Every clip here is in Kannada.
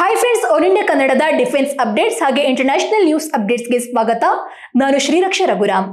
ಹಾಯ್ ಫ್ರೆಂಡ್ಸ್ ಆಲ್ ಇಂಡಿಯಾ ಕನ್ನಡದ ಡಿಫೆನ್ಸ್ ಅಪ್ಡೇಟ್ಸ್ ಹಾಗೆ ಇಂಟರ್ನ್ಯಾಷನಲ್ ನ್ಯೂಸ್ ಅಪ್ಡೇಟ್ಸ್ಗೆ ಸ್ವಾಗತ ನಾನು ಶ್ರೀರಕ್ಷ ರಘುರಾಮ್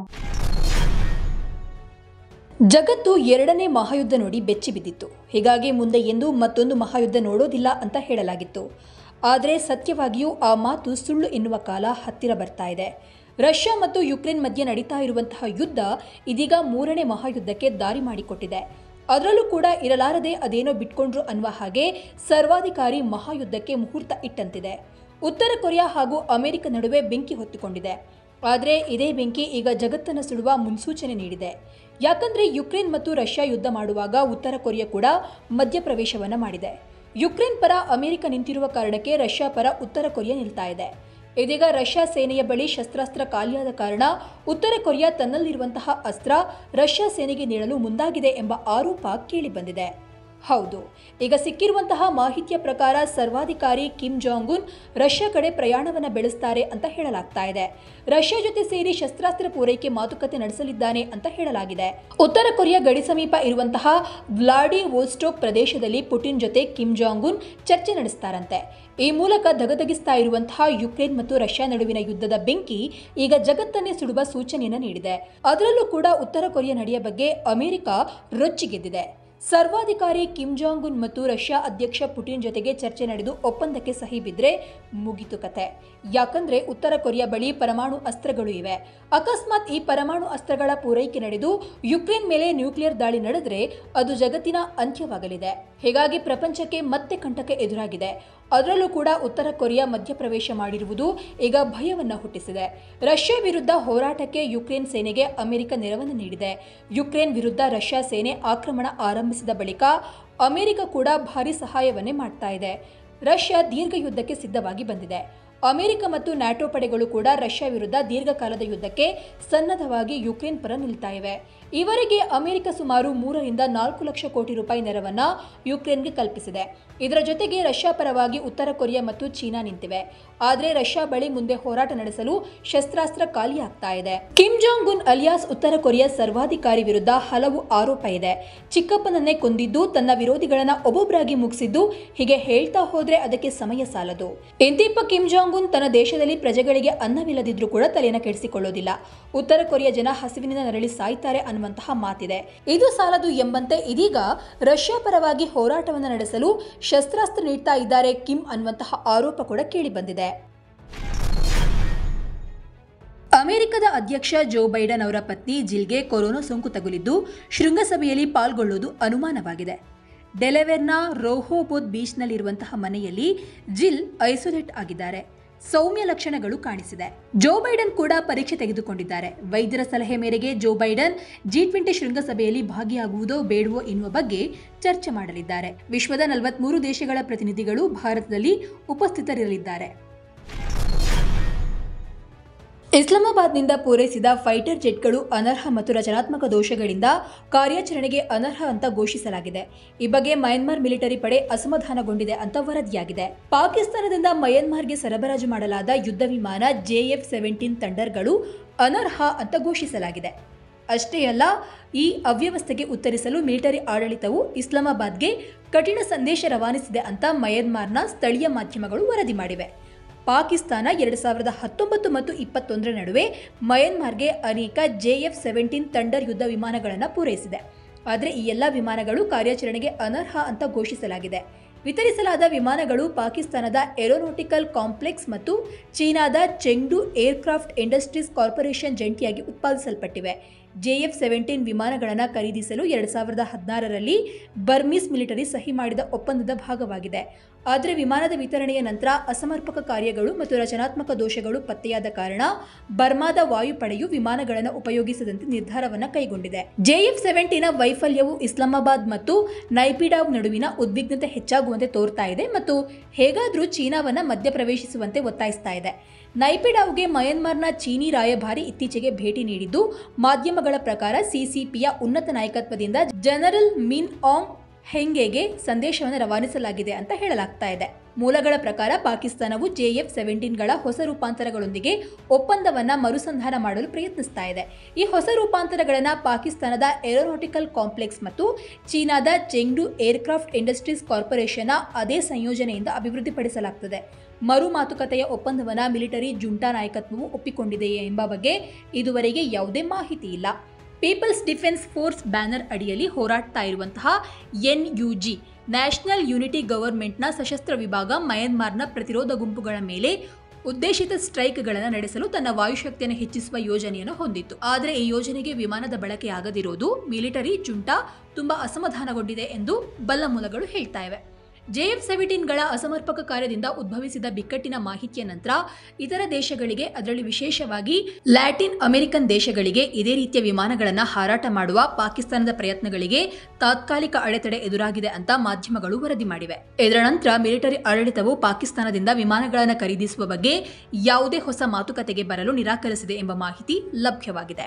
ಜಗತ್ತು ಎರಡನೇ ಮಹಾಯುದ್ಧ ನೋಡಿ ಬೆಚ್ಚಿ ಬಿದ್ದಿತ್ತು ಹೀಗಾಗಿ ಮುಂದೆ ಎಂದು ಮತ್ತೊಂದು ಮಹಾಯುದ್ಧ ನೋಡೋದಿಲ್ಲ ಅಂತ ಹೇಳಲಾಗಿತ್ತು ಆದರೆ ಸತ್ಯವಾಗಿಯೂ ಆ ಮಾತು ಸುಳ್ಳು ಎನ್ನುವ ಕಾಲ ಹತ್ತಿರ ಬರ್ತಾ ಇದೆ ರಷ್ಯಾ ಮತ್ತು ಯುಕ್ರೇನ್ ಮಧ್ಯೆ ನಡೀತಾ ಇರುವಂತಹ ಯುದ್ಧ ಇದೀಗ ಮೂರನೇ ಮಹಾಯುದ್ಧಕ್ಕೆ ದಾರಿ ಮಾಡಿಕೊಟ್ಟಿದೆ ಅದರಲ್ಲೂ ಕೂಡ ಇರಲಾರದೆ ಅದೇನೋ ಬಿಟ್ಕೊಂಡ್ರು ಅನ್ನುವ ಹಾಗೆ ಸರ್ವಾಧಿಕಾರಿ ಮಹಾಯುದ್ಧಕ್ಕೆ ಮುಹೂರ್ತ ಇಟ್ಟಂತಿದೆ ಉತ್ತರ ಕೊರಿಯಾ ಹಾಗೂ ಅಮೆರಿಕ ನಡುವೆ ಬೆಂಕಿ ಹೊತ್ತಿಕೊಂಡಿದೆ ಆದರೆ ಇದೇ ಬೆಂಕಿ ಈಗ ಜಗತ್ತನ್ನು ಸುಡುವ ಮುನ್ಸೂಚನೆ ನೀಡಿದೆ ಯಾಕಂದ್ರೆ ಯುಕ್ರೇನ್ ಮತ್ತು ರಷ್ಯಾ ಯುದ್ಧ ಮಾಡುವಾಗ ಉತ್ತರ ಕೊರಿಯಾ ಕೂಡ ಮಧ್ಯಪ್ರವೇಶವನ್ನ ಮಾಡಿದೆ ಯುಕ್ರೇನ್ ಪರ ಅಮೆರಿಕ ನಿಂತಿರುವ ಕಾರಣಕ್ಕೆ ರಷ್ಯಾ ಪರ ಉತ್ತರ ಕೊರಿಯಾ ನಿಲ್ತಾ ಇದೆ ಇದೀಗ ರಷ್ಯಾ ಸೇನೆಯ ಬಳಿ ಶಸ್ತ್ರಾಸ್ತ್ರ ಖಾಲಿಯಾದ ಕಾರಣ ಉತ್ತರ ಕೊರಿಯಾ ತನ್ನಲ್ಲಿರುವಂತಹ ಅಸ್ತ್ರ ರಷ್ಯಾ ಸೇನೆಗೆ ನೀಡಲು ಮುಂದಾಗಿದೆ ಎಂಬ ಆರೋಪ ಕೇಳಿಬಂದಿದೆ ಹೌದು ಈಗ ಸಿಕ್ಕಿರುವಂತಹ ಮಾಹಿತಿಯ ಪ್ರಕಾರ ಸರ್ವಾಧಿಕಾರಿ ಕಿಮ್ ಜಾಂಗ್ ಉನ್ ರಷ್ಯಾ ಕಡೆ ಪ್ರಯಾಣವನ್ನ ಬೆಳೆಸ್ತಾರೆ ಅಂತ ಹೇಳಲಾಗ್ತಾ ಇದೆ ರಷ್ಯಾ ಜೊತೆ ಸೇರಿ ಶಸ್ತ್ರಾಸ್ತ್ರ ಪೂರೈಕೆ ಮಾತುಕತೆ ನಡೆಸಲಿದ್ದಾನೆ ಅಂತ ಹೇಳಲಾಗಿದೆ ಉತ್ತರ ಕೊರಿಯಾ ಗಡಿ ಸಮೀಪ ಇರುವಂತಹ ವ್ಲಾಡಿ ವೋಸ್ಟೋಕ್ ಪ್ರದೇಶದಲ್ಲಿ ಪುಟಿನ್ ಜೊತೆ ಕಿಮ್ ಜಾಂಗ್ ಉನ್ ಚರ್ಚೆ ನಡೆಸ್ತಾರಂತೆ ಈ ಮೂಲಕ ದಗದಗಿಸ್ತಾ ಇರುವಂತಹ ಯುಕ್ರೇನ್ ಮತ್ತು ರಷ್ಯಾ ನಡುವಿನ ಯುದ್ಧದ ಬೆಂಕಿ ಈಗ ಜಗತ್ತನ್ನೇ ಸುಡುವ ಸೂಚನೆಯನ್ನು ನೀಡಿದೆ ಅದರಲ್ಲೂ ಕೂಡ ಉತ್ತರ ಕೊರಿಯಾ ನಡೆಯ ಬಗ್ಗೆ ಅಮೆರಿಕ ರೊಚ್ಚಿಗೆದ್ದಿದೆ ಸರ್ವಾಧಿಕಾರಿ ಕಿಮ್ ಜಾಂಗ್ ಉನ್ ಮತ್ತು ರಷ್ಯಾ ಅಧ್ಯಕ್ಷ ಪುಟಿನ್ ಜೊತೆಗೆ ಚರ್ಚೆ ನಡೆದು ಒಪ್ಪಂದಕ್ಕೆ ಸಹಿ ಬಿದ್ರೆ ಮುಗಿತು ಕತೆ ಯಾಕಂದ್ರೆ ಉತ್ತರ ಕೊರಿಯಾ ಬಳಿ ಪರಮಾಣು ಅಸ್ತ್ರಗಳು ಇವೆ ಅಕಸ್ಮಾತ್ ಈ ಪರಮಾಣು ಅಸ್ತ್ರಗಳ ಪೂರೈಕೆ ನಡೆದು ಯುಕ್ರೇನ್ ಮೇಲೆ ನ್ಯೂಕ್ಲಿಯರ್ ದಾಳಿ ನಡೆದ್ರೆ ಅದು ಜಗತ್ತಿನ ಅಂತ್ಯವಾಗಲಿದೆ ಹೀಗಾಗಿ ಪ್ರಪಂಚಕ್ಕೆ ಮತ್ತೆ ಕಂಟಕ ಎದುರಾಗಿದೆ ಅದರಲ್ಲೂ ಕೂಡ ಉತ್ತರ ಕೊರಿಯಾ ಮಧ್ಯಪ್ರವೇಶ ಮಾಡಿರುವುದು ಈಗ ಭಯವನ್ನ ಹುಟ್ಟಿಸಿದೆ ರಷ್ಯಾ ವಿರುದ್ಧ ಹೋರಾಟಕ್ಕೆ ಯುಕ್ರೇನ್ ಸೇನೆಗೆ ಅಮೆರಿಕ ನೆರವನ್ನು ನೀಡಿದೆ ಯುಕ್ರೇನ್ ವಿರುದ್ಧ ರಷ್ಯಾ ಸೇನೆ ಆಕ್ರಮಣ ಆರಂಭಿಸಿದ ಬಳಿಕ ಅಮೆರಿಕ ಕೂಡ ಭಾರಿ ಸಹಾಯವನ್ನೇ ಮಾಡ್ತಾ ಇದೆ ರಷ್ಯಾ ದೀರ್ಘ ಯುದ್ಧಕ್ಕೆ ಸಿದ್ಧವಾಗಿ ಬಂದಿದೆ ಅಮೆರಿಕ ಮತ್ತು ನ್ಯಾಟೋ ಪಡೆಗಳು ಕೂಡ ರಷ್ಯಾ ವಿರುದ್ಧ ದೀರ್ಘಕಾಲದ ಯುದ್ಧಕ್ಕೆ ಸನ್ನದ್ಧವಾಗಿ ಯುಕ್ರೇನ್ ಪರ ನಿಲ್ತಾ ಇವೆ ಇವರಿಗೆ ಅಮೆರಿಕ ಸುಮಾರು ಮೂರರಿಂದ ನಾಲ್ಕು ಲಕ್ಷ ಕೋಟಿ ರೂಪಾಯಿ ನೆರವನ್ನ ಯುಕ್ರೇನ್ಗೆ ಕಲ್ಪಿಸಿದೆ ಇದರ ಜೊತೆಗೆ ರಷ್ಯಾ ಪರವಾಗಿ ಉತ್ತರ ಕೊರಿಯಾ ಮತ್ತು ಚೀನಾ ನಿಂತಿವೆ ಆದರೆ ರಷ್ಯಾ ಬಳಿ ಮುಂದೆ ಹೋರಾಟ ನಡೆಸಲು ಶಸ್ತ್ರಾಸ್ತ್ರ ಖಾಲಿಯಾಗ್ತಾ ಇದೆ ಕಿಮ್ ಜಾಂಗ್ ಉನ್ ಅಲಿಯಾಸ್ ಉತ್ತರ ಕೊರಿಯಾ ಸರ್ವಾಧಿಕಾರಿ ವಿರುದ್ಧ ಹಲವು ಆರೋಪ ಇದೆ ಚಿಕ್ಕಪ್ಪನನ್ನೇ ಕೊಂದಿದ್ದು ತನ್ನ ವಿರೋಧಿಗಳನ್ನ ಒಬ್ಬೊಬ್ಬರಾಗಿ ಮುಗಿಸಿದ್ದು ಹೀಗೆ ಹೇಳ್ತಾ ಹೋದ್ರೆ ಅದಕ್ಕೆ ಸಮಯ ಸಾಲದು ಇಂತಿಪ್ಪ ಕಿಮ್ ಜಾಂಗ್ ಉನ್ ತನ್ನ ದೇಶದಲ್ಲಿ ಪ್ರಜೆಗಳಿಗೆ ಅನ್ನವಿಲ್ಲದಿದ್ರೂ ಕೂಡ ತಲೆಯನ್ನು ಕೆಡಿಸಿಕೊಳ್ಳೋದಿಲ್ಲ ಉತ್ತರ ಕೊರಿಯಾ ಜನ ಹಸಿವಿನಿಂದ ನರಳಿ ಸಾಯ್ತಾರೆ ಅನ್ನುವಂತಹ ಮಾತಿದೆ ಇದು ಸಾಲದು ಎಂಬಂತೆ ಇದೀಗ ರಷ್ಯಾ ಪರವಾಗಿ ಹೋರಾಟವನ್ನು ನಡೆಸಲು ಶಸ್ತ್ರಾಸ್ತ್ರ ನೀಡ್ತಾ ಇದ್ದಾರೆ ಕಿಮ್ ಅನ್ನುವಂತಹ ಆರೋಪ ಕೂಡ ಕೇಳಿ ಬಂದಿದೆ ಅಮೆರಿಕದ ಅಧ್ಯಕ್ಷ ಜೋ ಬೈಡನ್ ಅವರ ಪತ್ನಿ ಜಿಲ್ಗೆ ಕೊರೋನಾ ಸೋಂಕು ತಗುಲಿದ್ದು ಶೃಂಗಸಭೆಯಲ್ಲಿ ಪಾಲ್ಗೊಳ್ಳುವುದು ಅನುಮಾನವಾಗಿದೆ ಡೆಲೆವೆರ್ನ ರೋಹೋಬೋದ್ ಬೀಚ್ನಲ್ಲಿರುವಂತಹ ಮನೆಯಲ್ಲಿ ಜಿಲ್ ಐಸೋಲೇಟ್ ಆಗಿದ್ದಾರೆ ಸೌಮ್ಯ ಲಕ್ಷಣಗಳು ಕಾಣಿಸಿದೆ ಜೋ ಬೈಡನ್ ಕೂಡ ಪರೀಕ್ಷೆ ತೆಗೆದುಕೊಂಡಿದ್ದಾರೆ ವೈದ್ಯರ ಸಲಹೆ ಮೇರೆಗೆ ಜೋ ಬೈಡನ್ ಜಿ ಟ್ವೆಂಟಿ ಶೃಂಗಸಭೆಯಲ್ಲಿ ಭಾಗಿಯಾಗುವುದೋ ಬೇಡವೋ ಎನ್ನುವ ಬಗ್ಗೆ ಚರ್ಚೆ ಮಾಡಲಿದ್ದಾರೆ ವಿಶ್ವದ ನಲವತ್ಮೂರು ದೇಶಗಳ ಪ್ರತಿನಿಧಿಗಳು ಭಾರತದಲ್ಲಿ ಉಪಸ್ಥಿತರಿರಲಿದ್ದಾರೆ ಇಸ್ಲಾಮಾಬಾದ್ನಿಂದ ಪೂರೈಸಿದ ಫೈಟರ್ ಜೆಟ್ಗಳು ಅನರ್ಹ ಮತ್ತು ರಚನಾತ್ಮಕ ದೋಷಗಳಿಂದ ಕಾರ್ಯಾಚರಣೆಗೆ ಅನರ್ಹ ಅಂತ ಘೋಷಿಸಲಾಗಿದೆ ಈ ಬಗ್ಗೆ ಮಯನ್ಮಾರ್ ಮಿಲಿಟರಿ ಪಡೆ ಅಸಮಾಧಾನಗೊಂಡಿದೆ ಅಂತ ವರದಿಯಾಗಿದೆ ಪಾಕಿಸ್ತಾನದಿಂದ ಮಯನ್ಮಾರ್ಗೆ ಸರಬರಾಜು ಮಾಡಲಾದ ಯುದ್ಧ ವಿಮಾನ ಜೆಎಫ್ ಸೆವೆಂಟೀನ್ ತಂಡರ್ಗಳು ಅನರ್ಹ ಅಂತ ಘೋಷಿಸಲಾಗಿದೆ ಅಷ್ಟೇ ಅಲ್ಲ ಈ ಅವ್ಯವಸ್ಥೆಗೆ ಉತ್ತರಿಸಲು ಮಿಲಿಟರಿ ಆಡಳಿತವು ಇಸ್ಲಾಮಾಬಾದ್ಗೆ ಕಠಿಣ ಸಂದೇಶ ರವಾನಿಸಿದೆ ಅಂತ ಮಯನ್ಮಾರ್ನ ಸ್ಥಳೀಯ ಮಾಧ್ಯಮಗಳು ವರದಿ ಮಾಡಿವೆ ಪಾಕಿಸ್ತಾನ ಎರಡು ಸಾವಿರದ ಹತ್ತೊಂಬತ್ತು ಮತ್ತು ಇಪ್ಪತ್ತೊಂದರ ನಡುವೆ ಮಯನ್ಮಾರ್ಗೆ ಅನೇಕ ಜೆಎಫ್ ಸೆವೆಂಟೀನ್ ತಂಡರ್ ಯುದ್ಧ ವಿಮಾನಗಳನ್ನು ಪೂರೈಸಿದೆ ಆದರೆ ಈ ಎಲ್ಲ ವಿಮಾನಗಳು ಕಾರ್ಯಾಚರಣೆಗೆ ಅನರ್ಹ ಅಂತ ಘೋಷಿಸಲಾಗಿದೆ ವಿತರಿಸಲಾದ ವಿಮಾನಗಳು ಪಾಕಿಸ್ತಾನದ ಏರೋನಾಟಿಕಲ್ ಕಾಂಪ್ಲೆಕ್ಸ್ ಮತ್ತು ಚೀನಾದ ಚೆಂಗ್ಡು ಏರ್ಕ್ರಾಫ್ಟ್ ಇಂಡಸ್ಟ್ರೀಸ್ ಕಾರ್ಪೊರೇಷನ್ ಜಂಟಿಯಾಗಿ ಉತ್ಪಾದಿಸಲ್ಪಟ್ಟಿವೆ ಜೆಎಫ್ ಸೆವೆಂಟೀನ್ ವಿಮಾನಗಳನ್ನು ಖರೀದಿಸಲು ಎರಡು ಸಾವಿರದ ಹದಿನಾರರಲ್ಲಿ ಬರ್ಮೀಸ್ ಮಿಲಿಟರಿ ಸಹಿ ಮಾಡಿದ ಒಪ್ಪಂದದ ಭಾಗವಾಗಿದೆ ಆದರೆ ವಿಮಾನದ ವಿತರಣೆಯ ನಂತರ ಅಸಮರ್ಪಕ ಕಾರ್ಯಗಳು ಮತ್ತು ರಚನಾತ್ಮಕ ದೋಷಗಳು ಪತ್ತೆಯಾದ ಕಾರಣ ಬರ್ಮಾದ ವಾಯುಪಡೆಯು ವಿಮಾನಗಳನ್ನು ಉಪಯೋಗಿಸದಂತೆ ನಿರ್ಧಾರವನ್ನು ಕೈಗೊಂಡಿದೆ ಜೆಎಫ್ ಸೆವೆಂಟಿನ ವೈಫಲ್ಯವು ಇಸ್ಲಾಮಾಬಾದ್ ಮತ್ತು ನೈಪಿಡಾವ್ ನಡುವಿನ ಉದ್ವಿಗ್ನತೆ ಹೆಚ್ಚಾಗುವಂತೆ ತೋರ್ತಾ ಇದೆ ಮತ್ತು ಹೇಗಾದರೂ ಚೀನಾವನ್ನ ಮಧ್ಯಪ್ರವೇಶಿಸುವಂತೆ ಒತ್ತಾಯಿಸ್ತಾ ಇದೆ ನೈಪಿಡಾವ್ಗೆ ಮಯನ್ಮಾರ್ನ ಚೀನಿ ರಾಯಭಾರಿ ಇತ್ತೀಚೆಗೆ ಭೇಟಿ ನೀಡಿದ್ದು ಮಾಧ್ಯಮಗಳ ಪ್ರಕಾರ ಸಿಸಿಪಿಯ ಉನ್ನತ ನಾಯಕತ್ವದಿಂದ ಜನರಲ್ ಮಿನ್ ಆಂಗ್ ಹೆಂಗೆಗೆ ಸಂದೇಶವನ್ನು ರವಾನಿಸಲಾಗಿದೆ ಅಂತ ಹೇಳಲಾಗ್ತಾ ಇದೆ ಮೂಲಗಳ ಪ್ರಕಾರ ಪಾಕಿಸ್ತಾನವು ಜೆಎಫ್ ಸೆವೆಂಟೀನ್ಗಳ ಹೊಸ ರೂಪಾಂತರಗಳೊಂದಿಗೆ ಒಪ್ಪಂದವನ್ನ ಮರುಸಂಧಾನ ಮಾಡಲು ಪ್ರಯತ್ನಿಸ್ತಾ ಇದೆ ಈ ಹೊಸ ರೂಪಾಂತರಗಳನ್ನು ಪಾಕಿಸ್ತಾನದ ಏರೋನಾಟಿಕಲ್ ಕಾಂಪ್ಲೆಕ್ಸ್ ಮತ್ತು ಚೀನಾದ ಚೆಂಗ್ಡು ಏರ್ಕ್ರಾಫ್ಟ್ ಇಂಡಸ್ಟ್ರೀಸ್ ಕಾರ್ಪೊರೇಷನ್ನ ಅದೇ ಸಂಯೋಜನೆಯಿಂದ ಅಭಿವೃದ್ಧಿಪಡಿಸಲಾಗ್ತದೆ ಮರು ಮಾತುಕತೆಯ ಒಪ್ಪಂದವನ್ನ ಮಿಲಿಟರಿ ಜುಂಟಾ ನಾಯಕತ್ವವು ಒಪ್ಪಿಕೊಂಡಿದೆಯೇ ಎಂಬ ಬಗ್ಗೆ ಇದುವರೆಗೆ ಯಾವುದೇ ಮಾಹಿತಿ ಇಲ್ಲ ಪೀಪಲ್ಸ್ ಡಿಫೆನ್ಸ್ ಫೋರ್ಸ್ ಬ್ಯಾನರ್ ಅಡಿಯಲ್ಲಿ ಹೋರಾಡ್ತಾ ಇರುವಂತಹ N U G national unity ಗವರ್ಮೆಂಟ್ನ ಸಶಸ್ತ್ರ ವಿಭಾಗ ಮಯನ್ಮಾರ್ನ ಪ್ರತಿರೋಧ ಗುಂಪುಗಳ ಮೇಲೆ ಉದ್ದೇಶಿತ ಸ್ಟ್ರೈಕ್ಗಳನ್ನು ನಡೆಸಲು ತನ್ನ ವಾಯುಶಕ್ತಿಯನ್ನು ಹೆಚ್ಚಿಸುವ ಯೋಜನೆಯನ್ನು ಹೊಂದಿತ್ತು ಆದರೆ ಈ ಯೋಜನೆಗೆ ವಿಮಾನದ ಬಳಕೆ ಆಗದಿರೋದು ಮಿಲಿಟರಿ ಜುಂಟಾ ತುಂಬಾ ಅಸಮಾಧಾನಗೊಂಡಿದೆ ಎಂದು ಬಲ್ಲ ಮೂಲಗಳು ಹೇಳ್ತಾ ಇವೆ ಜೆಎಫ್ ಸೆವೆಂಟೀನ್ಗಳ ಅಸಮರ್ಪಕ ಕಾರ್ಯದಿಂದ ಉದ್ಭವಿಸಿದ ಬಿಕ್ಕಟ್ಟಿನ ಮಾಹಿತಿಯ ನಂತರ ಇತರ ದೇಶಗಳಿಗೆ ಅದರಲ್ಲಿ ವಿಶೇಷವಾಗಿ ಲ್ಯಾಟಿನ್ ಅಮೆರಿಕನ್ ದೇಶಗಳಿಗೆ ಇದೇ ರೀತಿಯ ವಿಮಾನಗಳನ್ನು ಹಾರಾಟ ಮಾಡುವ ಪಾಕಿಸ್ತಾನದ ಪ್ರಯತ್ನಗಳಿಗೆ ತಾತ್ಕಾಲಿಕ ಅಡೆತಡೆ ಎದುರಾಗಿದೆ ಅಂತ ಮಾಧ್ಯಮಗಳು ವರದಿ ಮಾಡಿವೆ ಇದರ ನಂತರ ಮಿಲಿಟರಿ ಆಡಳಿತವು ಪಾಕಿಸ್ತಾನದಿಂದ ವಿಮಾನಗಳನ್ನು ಖರೀದಿಸುವ ಬಗ್ಗೆ ಯಾವುದೇ ಹೊಸ ಮಾತುಕತೆಗೆ ಬರಲು ನಿರಾಕರಿಸಿದೆ ಎಂಬ ಮಾಹಿತಿ ಲಭ್ಯವಾಗಿದೆ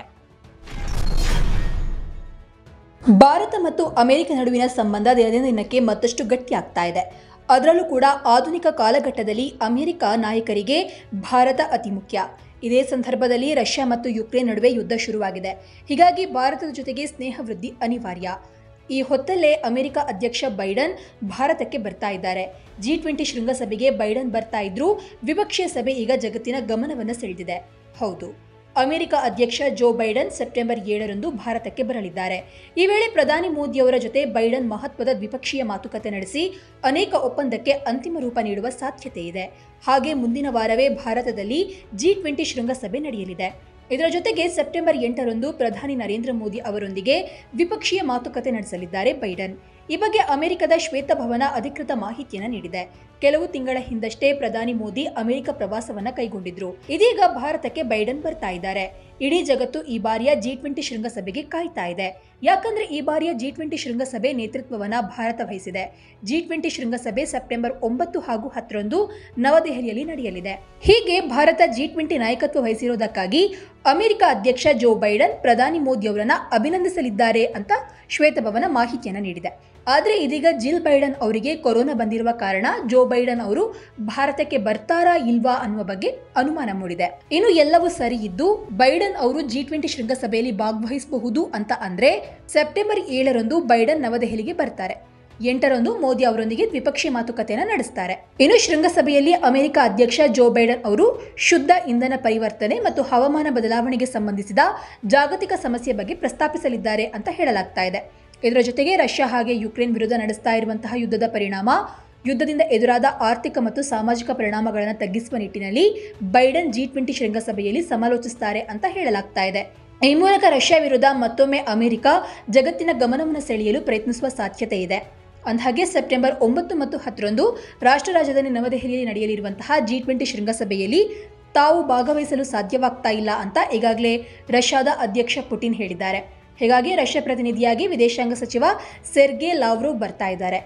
ಭಾರತ ಮತ್ತು ಅಮೆರಿಕ ನಡುವಿನ ಸಂಬಂಧ ದಿನದಿಂದ ದಿನಕ್ಕೆ ಮತ್ತಷ್ಟು ಗಟ್ಟಿಯಾಗ್ತಾ ಇದೆ ಅದರಲ್ಲೂ ಕೂಡ ಆಧುನಿಕ ಕಾಲಘಟ್ಟದಲ್ಲಿ ಅಮೆರಿಕ ನಾಯಕರಿಗೆ ಭಾರತ ಅತಿ ಮುಖ್ಯ ಇದೇ ಸಂದರ್ಭದಲ್ಲಿ ರಷ್ಯಾ ಮತ್ತು ಯುಕ್ರೇನ್ ನಡುವೆ ಯುದ್ಧ ಶುರುವಾಗಿದೆ ಹೀಗಾಗಿ ಭಾರತದ ಜೊತೆಗೆ ಸ್ನೇಹ ವೃದ್ಧಿ ಅನಿವಾರ್ಯ ಈ ಹೊತ್ತಲ್ಲೇ ಅಮೆರಿಕ ಅಧ್ಯಕ್ಷ ಬೈಡನ್ ಭಾರತಕ್ಕೆ ಬರ್ತಾ ಇದ್ದಾರೆ ಜಿ ಟ್ವೆಂಟಿ ಶೃಂಗಸಭೆಗೆ ಬೈಡನ್ ಬರ್ತಾ ಇದ್ರೂ ವಿಪಕ್ಷೀಯ ಸಭೆ ಈಗ ಜಗತ್ತಿನ ಗಮನವನ್ನು ಸೆಳೆದಿದೆ ಹೌದು ಅಮೆರಿಕ ಅಧ್ಯಕ್ಷ ಜೋ ಬೈಡನ್ ಸೆಪ್ಟೆಂಬರ್ ಏಳರಂದು ಭಾರತಕ್ಕೆ ಬರಲಿದ್ದಾರೆ ಈ ವೇಳೆ ಪ್ರಧಾನಿ ಮೋದಿಯವರ ಜೊತೆ ಬೈಡನ್ ಮಹತ್ವದ ದ್ವಿಪಕ್ಷೀಯ ಮಾತುಕತೆ ನಡೆಸಿ ಅನೇಕ ಒಪ್ಪಂದಕ್ಕೆ ಅಂತಿಮ ರೂಪ ನೀಡುವ ಸಾಧ್ಯತೆ ಇದೆ ಹಾಗೆ ಮುಂದಿನ ವಾರವೇ ಭಾರತದಲ್ಲಿ ಜಿ ಟ್ವೆಂಟಿ ಶೃಂಗಸಭೆ ನಡೆಯಲಿದೆ ಇದರ ಜೊತೆಗೆ ಸೆಪ್ಟೆಂಬರ್ ಎಂಟರಂದು ಪ್ರಧಾನಿ ನರೇಂದ್ರ ಮೋದಿ ಅವರೊಂದಿಗೆ ದ್ವಿಪಕ್ಷೀಯ ಮಾತುಕತೆ ನಡೆಸಲಿದ್ದಾರೆ ಬೈಡನ್ ಈ ಬಗ್ಗೆ ಅಮೆರಿಕದ ಶ್ವೇತಭವನ ಅಧಿಕೃತ ಮಾಹಿತಿಯನ್ನು ನೀಡಿದೆ ಕೆಲವು ತಿಂಗಳ ಹಿಂದಷ್ಟೇ ಪ್ರಧಾನಿ ಮೋದಿ ಅಮೆರಿಕ ಪ್ರವಾಸವನ್ನ ಕೈಗೊಂಡಿದ್ರು ಇದೀಗ ಭಾರತಕ್ಕೆ ಬೈಡನ್ ಬರ್ತಾ ಇದ್ದಾರೆ ಇಡೀ ಜಗತ್ತು ಈ ಬಾರಿಯ ಜಿ ಟ್ವೆಂಟಿ ಶೃಂಗಸಭೆಗೆ ಕಾಯ್ತಾ ಇದೆ ಯಾಕಂದ್ರೆ ಈ ಬಾರಿಯ ಜಿ ಟ್ವೆಂಟಿ ಶೃಂಗಸಭೆ ನೇತೃತ್ವವನ್ನ ಭಾರತ ವಹಿಸಿದೆ ಜಿ ಟ್ವೆಂಟಿ ಶೃಂಗಸಭೆ ಸೆಪ್ಟೆಂಬರ್ ಒಂಬತ್ತು ಹಾಗೂ ಹತ್ತರಂದು ನವದೆಹಲಿಯಲ್ಲಿ ನಡೆಯಲಿದೆ ಹೀಗೆ ಭಾರತ ಜಿ ಟ್ವೆಂಟಿ ನಾಯಕತ್ವ ವಹಿಸಿರುವುದಕ್ಕಾಗಿ ಅಮೆರಿಕ ಅಧ್ಯಕ್ಷ ಜೋ ಬೈಡನ್ ಪ್ರಧಾನಿ ಮೋದಿ ಅವರನ್ನ ಅಭಿನಂದಿಸಲಿದ್ದಾರೆ ಅಂತ ಶ್ವೇತಭವನ ಮಾಹಿತಿಯನ್ನು ನೀಡಿದೆ ಆದರೆ ಇದೀಗ ಜಿಲ್ ಬೈಡನ್ ಅವರಿಗೆ ಕೊರೋನಾ ಬಂದಿರುವ ಕಾರಣ ಜೋ ಬೈಡನ್ ಅವರು ಭಾರತಕ್ಕೆ ಬರ್ತಾರಾ ಇಲ್ವಾ ಅನ್ನುವ ಬಗ್ಗೆ ಅನುಮಾನ ಮೂಡಿದೆ ಇನ್ನು ಎಲ್ಲವೂ ಸರಿ ಇದ್ದು ಬೈಡನ್ ಅವರು ಜಿ ಟ್ವೆಂಟಿ ಶೃಂಗಸಭೆಯಲ್ಲಿ ಭಾಗವಹಿಸಬಹುದು ಅಂತ ಅಂದ್ರೆ ಸೆಪ್ಟೆಂಬರ್ ಏಳರಂದು ಬೈಡನ್ ನವದೆಹಲಿಗೆ ಬರ್ತಾರೆ ಎಂಟರಂದು ಮೋದಿ ಅವರೊಂದಿಗೆ ದ್ವಿಪಕ್ಷೀಯ ಮಾತುಕತೆಯನ್ನು ನಡೆಸ್ತಾರೆ ಇನ್ನು ಶೃಂಗಸಭೆಯಲ್ಲಿ ಅಮೆರಿಕ ಅಧ್ಯಕ್ಷ ಜೋ ಬೈಡನ್ ಅವರು ಶುದ್ಧ ಇಂಧನ ಪರಿವರ್ತನೆ ಮತ್ತು ಹವಾಮಾನ ಬದಲಾವಣೆಗೆ ಸಂಬಂಧಿಸಿದ ಜಾಗತಿಕ ಸಮಸ್ಯೆ ಬಗ್ಗೆ ಪ್ರಸ್ತಾಪಿಸಲಿದ್ದಾರೆ ಅಂತ ಹೇಳಲಾಗ್ತಾ ಇದೆ ಇದರ ಜೊತೆಗೆ ರಷ್ಯಾ ಹಾಗೆ ಯುಕ್ರೇನ್ ವಿರುದ್ಧ ನಡೆಸ್ತಾ ಇರುವಂತಹ ಯುದ್ಧದ ಪರಿಣಾಮ ಯುದ್ಧದಿಂದ ಎದುರಾದ ಆರ್ಥಿಕ ಮತ್ತು ಸಾಮಾಜಿಕ ಪರಿಣಾಮಗಳನ್ನು ತಗ್ಗಿಸುವ ನಿಟ್ಟಿನಲ್ಲಿ ಬೈಡನ್ ಜಿ ಟ್ವೆಂಟಿ ಶೃಂಗಸಭೆಯಲ್ಲಿ ಸಮಾಲೋಚಿಸುತ್ತಾರೆ ಅಂತ ಹೇಳಲಾಗ್ತಾ ಇದೆ ಈ ಮೂಲಕ ರಷ್ಯಾ ವಿರುದ್ಧ ಮತ್ತೊಮ್ಮೆ ಅಮೆರಿಕ ಜಗತ್ತಿನ ಗಮನವನ್ನು ಸೆಳೆಯಲು ಪ್ರಯತ್ನಿಸುವ ಸಾಧ್ಯತೆ ಇದೆ ಅಂದಹಾಗೆ ಸೆಪ್ಟೆಂಬರ್ ಒಂಬತ್ತು ಮತ್ತು ಹತ್ತರಂದು ರಾಷ್ಟ್ರ ರಾಜಧಾನಿ ನವದೆಹಲಿಯಲ್ಲಿ ನಡೆಯಲಿರುವಂತಹ ಜಿ ಟ್ವೆಂಟಿ ಶೃಂಗಸಭೆಯಲ್ಲಿ ತಾವು ಭಾಗವಹಿಸಲು ಸಾಧ್ಯವಾಗ್ತಾ ಇಲ್ಲ ಅಂತ ಈಗಾಗಲೇ ರಷ್ಯಾದ ಅಧ್ಯಕ್ಷ ಪುಟಿನ್ ಹೇಳಿದ್ದಾರೆ ಹೀಗಾಗಿ ರಷ್ಯಾ ಪ್ರತಿನಿಧಿಯಾಗಿ ವಿದೇಶಾಂಗ ಸಚಿವ ಸೆರ್ಗೆ ಲಾವ್ರೋವ್ ಬರ್ತಾ ಇದ್ದಾರೆ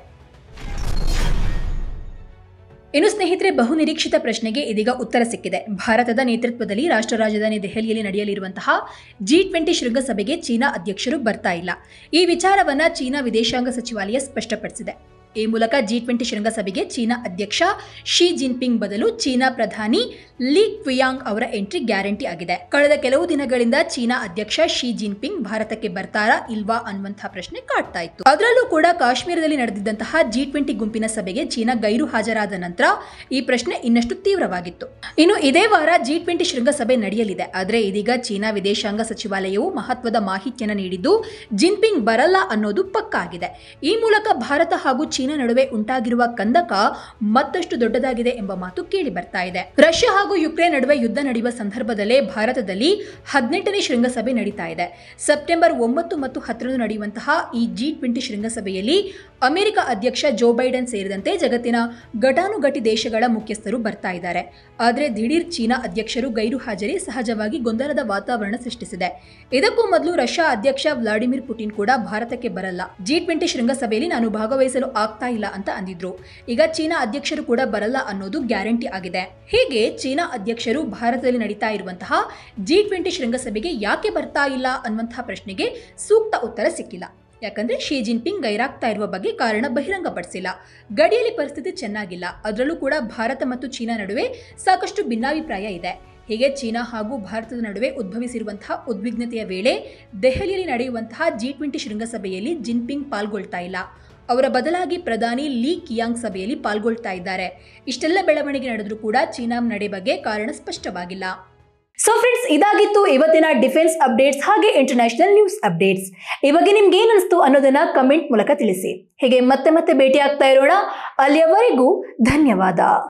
ಇನ್ನು ಸ್ನೇಹಿತರೆ ಬಹುನಿರೀಕ್ಷಿತ ಪ್ರಶ್ನೆಗೆ ಇದೀಗ ಉತ್ತರ ಸಿಕ್ಕಿದೆ ಭಾರತದ ನೇತೃತ್ವದಲ್ಲಿ ರಾಷ್ಟ್ರ ರಾಜಧಾನಿ ದೆಹಲಿಯಲ್ಲಿ ನಡೆಯಲಿರುವಂತಹ ಜಿ ಟ್ವೆಂಟಿ ಶೃಂಗಸಭೆಗೆ ಚೀನಾ ಅಧ್ಯಕ್ಷರು ಬರ್ತಾ ಇಲ್ಲ ಈ ವಿಚಾರವನ್ನ ಚೀನಾ ವಿದೇಶಾಂಗ ಸಚಿವಾಲಯ ಸ್ಪಷ್ಟಪಡಿಸಿದೆ ಈ ಮೂಲಕ ಜಿ ಟ್ವೆಂಟಿ ಶೃಂಗಸಭೆಗೆ ಚೀನಾ ಅಧ್ಯಕ್ಷ ಶಿ ಜಿನ್ಪಿಂಗ್ ಬದಲು ಚೀನಾ ಪ್ರಧಾನಿ ಲಿ ಕ್ವಿಯಾಂಗ್ ಅವರ ಎಂಟ್ರಿ ಗ್ಯಾರಂಟಿ ಆಗಿದೆ ಕಳೆದ ಕೆಲವು ದಿನಗಳಿಂದ ಚೀನಾ ಅಧ್ಯಕ್ಷ ಶಿ ಜಿನ್ಪಿಂಗ್ ಭಾರತಕ್ಕೆ ಬರ್ತಾರಾ ಇಲ್ವಾ ಅನ್ನುವಂತಹ ಪ್ರಶ್ನೆ ಕಾಡ್ತಾ ಇತ್ತು ಅದರಲ್ಲೂ ಕೂಡ ಕಾಶ್ಮೀರದಲ್ಲಿ ನಡೆದಿದ್ದಂತಹ ಜಿ ಟ್ವೆಂಟಿ ಗುಂಪಿನ ಸಭೆಗೆ ಚೀನಾ ಗೈರು ಹಾಜರಾದ ನಂತರ ಈ ಪ್ರಶ್ನೆ ಇನ್ನಷ್ಟು ತೀವ್ರವಾಗಿತ್ತು ಇನ್ನು ಇದೇ ವಾರ ಜಿ ಟ್ವೆಂಟಿ ಶೃಂಗಸಭೆ ನಡೆಯಲಿದೆ ಆದರೆ ಇದೀಗ ಚೀನಾ ವಿದೇಶಾಂಗ ಸಚಿವಾಲಯವು ಮಹತ್ವದ ಮಾಹಿತಿಯನ್ನು ನೀಡಿದ್ದು ಜಿನ್ಪಿಂಗ್ ಬರಲ್ಲ ಅನ್ನೋದು ಪಕ್ಕಾ ಆಗಿದೆ ಈ ಮೂಲಕ ಭಾರತ ಹಾಗೂ ಚೀನಾ ನಡುವೆ ಉಂಟಾಗಿರುವ ಕಂದಕ ಮತ್ತಷ್ಟು ದೊಡ್ಡದಾಗಿದೆ ಎಂಬ ಮಾತು ಕೇಳಿ ಬರ್ತಾ ಇದೆ ರಷ್ಯಾ ಹಾಗೂ ಯುಕ್ರೇನ್ ನಡುವೆ ಯುದ್ಧ ನಡೆಯುವ ಸಂದರ್ಭದಲ್ಲೇ ಭಾರತದಲ್ಲಿ ಹದಿನೆಂಟನೇ ಶೃಂಗಸಭೆ ನಡೀತಾ ಇದೆ ಸೆಪ್ಟೆಂಬರ್ ಒಂಬತ್ತು ಮತ್ತು ಹತ್ತರಂದು ನಡೆಯುವಂತಹ ಈ ಜಿ ಟ್ವೆಂಟಿ ಶೃಂಗಸಭೆಯಲ್ಲಿ ಅಮೆರಿಕ ಅಧ್ಯಕ್ಷ ಜೋ ಬೈಡನ್ ಸೇರಿದಂತೆ ಜಗತ್ತಿನ ಘಟಾನುಘಟಿ ದೇಶಗಳ ಮುಖ್ಯಸ್ಥರು ಬರ್ತಾ ಇದ್ದಾರೆ ಆದರೆ ದಿಢೀರ್ ಚೀನಾ ಅಧ್ಯಕ್ಷರು ಗೈರು ಹಾಜರಿ ಸಹಜವಾಗಿ ಗೊಂದಲದ ವಾತಾವರಣ ಸೃಷ್ಟಿಸಿದೆ ಇದಕ್ಕೂ ಮೊದಲು ರಷ್ಯಾ ಅಧ್ಯಕ್ಷ ವ್ಲಾಡಿಮಿರ್ ಪುಟಿನ್ ಕೂಡ ಭಾರತಕ್ಕೆ ಬರಲ್ಲ ಜಿ ಟ್ವೆಂಟಿ ಶೃಂಗಸಭೆಯಲ್ಲಿ ನಾನು ಭಾಗವಹಿಸಲು ಆಗ್ತಾ ಇಲ್ಲ ಅಂತ ಅಂದಿದ್ರು ಈಗ ಚೀನಾ ಅಧ್ಯಕ್ಷರು ಕೂಡ ಬರಲ್ಲ ಅನ್ನೋದು ಗ್ಯಾರಂಟಿ ಆಗಿದೆ ಹೀಗೆ ಚೀನಾ ಅಧ್ಯಕ್ಷರು ಭಾರತದಲ್ಲಿ ನಡೀತಾ ಇರುವಂತಹ ಜಿ ಟ್ವೆಂಟಿ ಶೃಂಗಸಭೆಗೆ ಯಾಕೆ ಬರ್ತಾ ಇಲ್ಲ ಅನ್ನುವಂತಹ ಪ್ರಶ್ನೆಗೆ ಸೂಕ್ತ ಉತ್ತರ ಸಿಕ್ಕಿಲ್ಲ ಯಾಕಂದ್ರೆ ಶಿ ಜಿನ್ಪಿಂಗ್ ಗೈರಾಗ್ತಾ ಇರುವ ಬಗ್ಗೆ ಕಾರಣ ಬಹಿರಂಗಪಡಿಸಿಲ್ಲ ಗಡಿಯಲ್ಲಿ ಪರಿಸ್ಥಿತಿ ಚೆನ್ನಾಗಿಲ್ಲ ಅದರಲ್ಲೂ ಕೂಡ ಭಾರತ ಮತ್ತು ಚೀನಾ ನಡುವೆ ಸಾಕಷ್ಟು ಭಿನ್ನಾಭಿಪ್ರಾಯ ಇದೆ ಹೀಗೆ ಚೀನಾ ಹಾಗೂ ಭಾರತದ ನಡುವೆ ಉದ್ಭವಿಸಿರುವಂತಹ ಉದ್ವಿಗ್ನತೆಯ ವೇಳೆ ದೆಹಲಿಯಲ್ಲಿ ನಡೆಯುವಂತಹ ಜಿ ಟ್ವೆಂಟಿ ಶೃಂಗಸಭೆಯಲ್ಲಿ ಜಿನ್ಪಿಂಗ್ ಪಾಲ್ಗೊಳ್ತಾ ಇಲ್ಲ ಅವರ ಬದಲಾಗಿ ಪ್ರಧಾನಿ ಲೀ ಕಿಯಾಂಗ್ ಸಭೆಯಲ್ಲಿ ಪಾಲ್ಗೊಳ್ತಾ ಇದ್ದಾರೆ ಇಷ್ಟೆಲ್ಲ ಬೆಳವಣಿಗೆ ನಡೆದರೂ ಕೂಡ ಚೀನಾ ನಡೆ ಬಗ್ಗೆ ಕಾರಣ ಸ್ಪಷ್ಟವಾಗಿಲ್ಲ ಸೊ ಫ್ರೆಂಡ್ಸ್ ಇದಾಗಿತ್ತು ಇವತ್ತಿನ ಡಿಫೆನ್ಸ್ ಅಪ್ಡೇಟ್ಸ್ ಹಾಗೆ ಇಂಟರ್ನ್ಯಾಷನಲ್ ನ್ಯೂಸ್ ಅಪ್ಡೇಟ್ಸ್ ಈ ಬಗ್ಗೆ ನಿಮ್ಗೆ ಏನ್ ಅನಿಸ್ತು ಅನ್ನೋದನ್ನ ಕಮೆಂಟ್ ಮೂಲಕ ತಿಳಿಸಿ ಹೀಗೆ ಮತ್ತೆ ಮತ್ತೆ ಭೇಟಿ ಆಗ್ತಾ ಇರೋಣ ಅಲ್ಲಿಯವರೆಗೂ ಧನ್ಯವಾದ